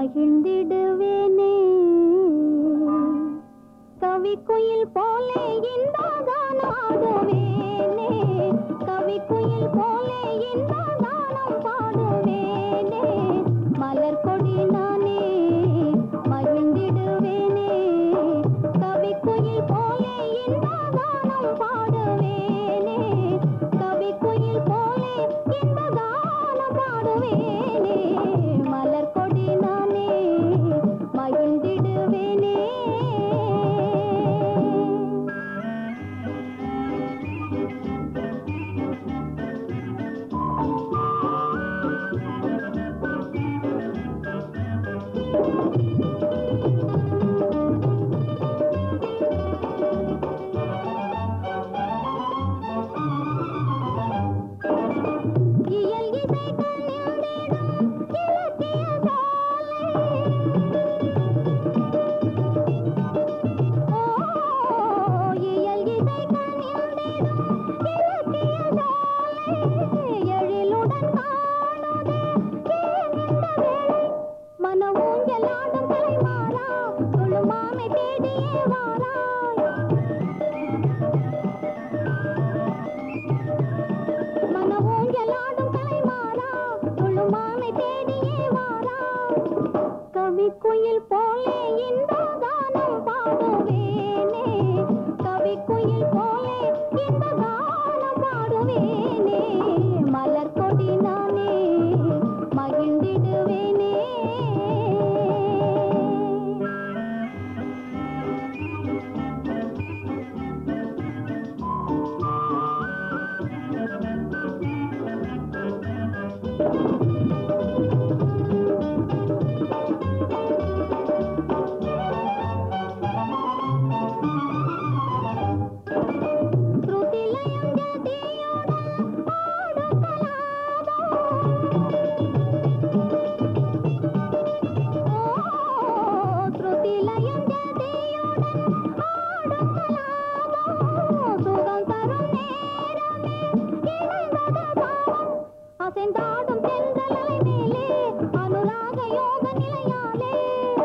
மகிழ்ந்திடுவேனே கவிக்குயில் போலே இந்த கானம் ஆடுவேனே கவிக்குயில் போலே இந்த கானம் பாடுவேனே மலர் கொடி நானே மகிழ்ந்திடுவேனே கவிக்குயில் போலே இந்த கானம் பாடுவேனே கவிக்குயில் போலே இந்த கானம் பாடுவேனே மலர் கொடி நானே மகிழ்ந்திடுவேனே இயல் இசை கண்ணிந்திடும் இலக்கிய சாலை ஓ இயல் இசை கண்ணிந்திடும் இலக்கிய சாலை எழிலுடன் காணுதே ஏன் இந்த வேளை மன ஊஞ்சலாடும் கலைமாறா தொழுமாமை தேடியே வாராய் மன ஊஞ்சலாடும் கலைமாறா துள்ளுமாமை தேடியே வாரா கவிக்குயில் போலே இந்த கானம் பாடுவேனே கவிக்குயில் போலே இந்த கானம் பாடுவேனே மலர் கொடி நானே மகிழ்ந்திடுவேனே ஸ்ருதிலயம் ஜதியுடன் ஆடும் கலாபம் ஓ ஸ்ருதிலயம் ஜதியுடன் ஆடும் கலாபம் சுகம் தரும் நேரமே இணைந்தது பாவம் அசைந்தாடும் தென்றலை மேலே அனுராக யோக நிலையாலே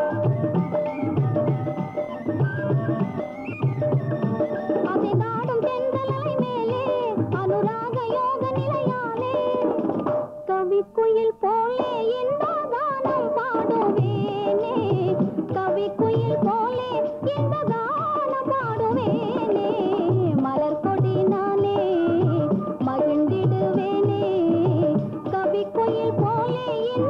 அசைந்தாடும் தென்றலை மேலே அனுராக யோக நிலையாலே கவிக்குயில் போலே இந்த கானம் பாடுவேனே கவிக்குயில் போலே இந்த கானம் பாடுவேனே மலர் கொடி நானே மகிழ்ந்திடுவேனே கவிக்குயில் போலே இந்த